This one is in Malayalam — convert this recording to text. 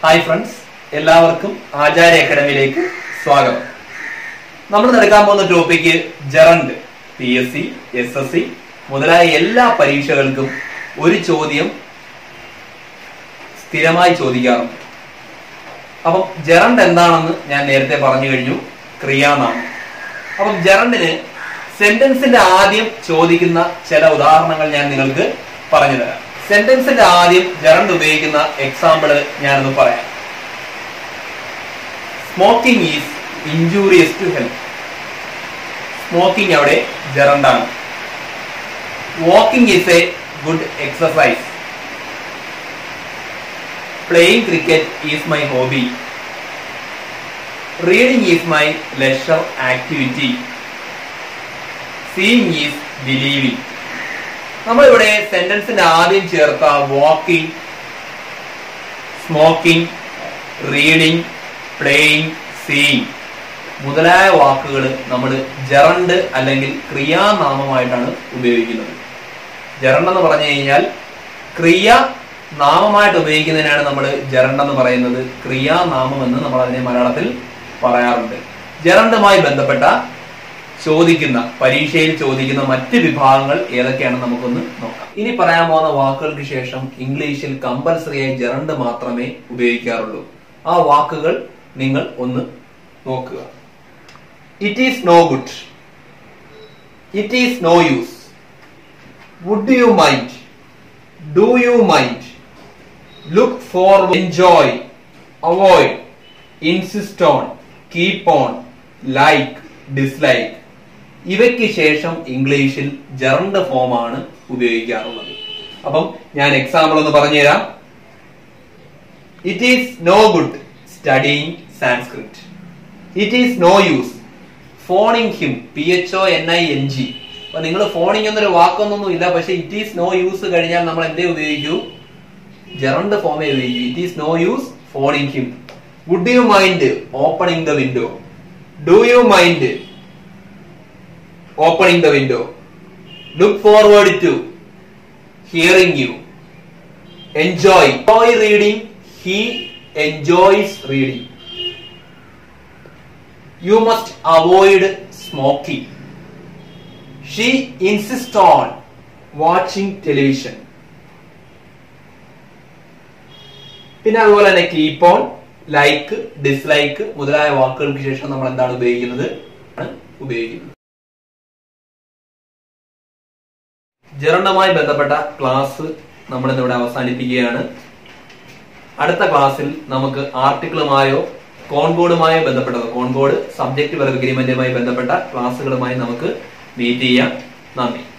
ഹായ് ഫ്രണ്ട്സ് എല്ലാവർക്കും ആചാര്യ അക്കാഡമിയിലേക്ക് സ്വാഗതം നമ്മൾ നടക്കാൻ പോകുന്ന topic gerund P S C S S C മുതലായ എല്ലാ പരീക്ഷകൾക്കും ഒരു ചോദ്യം സ്ഥിരമായി ചോദിക്കാറുണ്ട് അപ്പം ജറണ്ട് എന്താണെന്ന് ഞാൻ നേരത്തെ പറഞ്ഞു കഴിഞ്ഞു ക്രിയാനാമം അപ്പം ജറണ്ടിന് സെന്റൻസിന്റെ ആദ്യം ചോദിക്കുന്ന ചില ഉദാഹരണങ്ങൾ ഞാൻ നിങ്ങൾക്ക് പറഞ്ഞു തരാം സെന്റൻസിന്റെ ആദ്യം ജറണ്ട് ഉപയോഗിക്കുന്ന എക്സാമ്പിള് ഞാനൊന്ന് പറയാം smoking is injurious to health smoking അവിടെ ജറണ്ടാണ് walking is A good exercise playing cricket is my hobby reading is my leisure activity seeing is believing നമ്മളിവിടെ സെന്റൻസിന്റെ ആദ്യം ചേർത്ത walking smoking reading playing seeing മുതലായ വാക്കുകൾ നമ്മൾ ജറണ്ട് അല്ലെങ്കിൽ ക്രിയാനാമമായിട്ടാണ് ഉപയോഗിക്കുന്നത് ജറണ്ട് എന്ന് പറഞ്ഞു കഴിഞ്ഞാൽ ക്രിയ നാമമായിട്ട് ഉപയോഗിക്കുന്നതിനാണ് നമ്മൾ ജറണ്ട് എന്ന് പറയുന്നത് ക്രിയാനാമം എന്ന് നമ്മൾ അതിനെ മലയാളത്തിൽ പറയാറുണ്ട് ജറണ്ടുമായി ബന്ധപ്പെട്ട ചോദിക്കുന്ന പരീക്ഷയിൽ ചോദിക്കുന്ന മറ്റ് വിഭാഗങ്ങൾ ഏതൊക്കെയാണെന്ന് നമുക്കൊന്ന് നോക്കാം ഇനി പറയാൻ പോകുന്ന വാക്കുകൾക്ക് ശേഷം ഇംഗ്ലീഷിൽ കമ്പൽസറിയായി ജറണ്ട് മാത്രമേ ഉപയോഗിക്കാറുള്ളൂ ആ വാക്കുകൾ നിങ്ങൾ ഒന്ന് നോക്കുക it is no good it is no use would you mind do you mind look for enjoy avoid insist on keep on like dislike ഇവയ്ക്ക് ശേഷം ഇംഗ്ലീഷിൽ ജറണ്ട് ഫോമാണ് ഉപയോഗിക്കാറുള്ളത് അപ്പം ഞാൻ എക്സാമ്പിൾ ഒന്ന് പറഞ്ഞുതരാം it is no good studying Sanskrit it is no use ഫോണിങ് him P H O N I N G അപ്പൊ നിങ്ങൾ ഫോണിങ് എന്നൊരു വാക്കൊന്നൊന്നും ഇല്ല പക്ഷെ ഇറ്റ് ഈസ് നോ യൂസ് കഴിഞ്ഞാൽ നമ്മൾ എന്തേ ഉപയോഗിക്കൂ gerund ഫോമേ ഉപയോഗിക്കൂ it is no use ഫോണിങ് him would you mind opening the window do you mind opening the window. Look forward to hearing you. Enjoy. Enjoy reading. He enjoys reading. You must avoid smoking. She insists on watching television. പിന്നെ അതുപോലെ തന്നെ കീപ്പ് ഓൺ ലൈക്ക് ഡിസ്ലൈക്ക് മുതലായ വാക്കുകൾക്ക് ശേഷം നമ്മൾ എന്താണ് ഉപയോഗിക്കുന്നത് ആണ് ഉപയോഗിക്കുന്നത് ജെറണ്ടുമായി ബന്ധപ്പെട്ട ക്ലാസ് നമ്മൾ ഇന്നിവിടെ അവസാനിപ്പിക്കുകയാണ് അടുത്ത ക്ലാസ്സിൽ നമുക്ക് ആർട്ടിക്കിളുമായോ കോൺകോഡുമായോ ബന്ധപ്പെട്ടതോ കോൺകോഡ് സബ്ജക്ട് വെർ അഗ്രിമെന്റുമായി ബന്ധപ്പെട്ട ക്ലാസ്സുകളുമായി നമുക്ക് മീറ്റ് ചെയ്യാം നന്ദി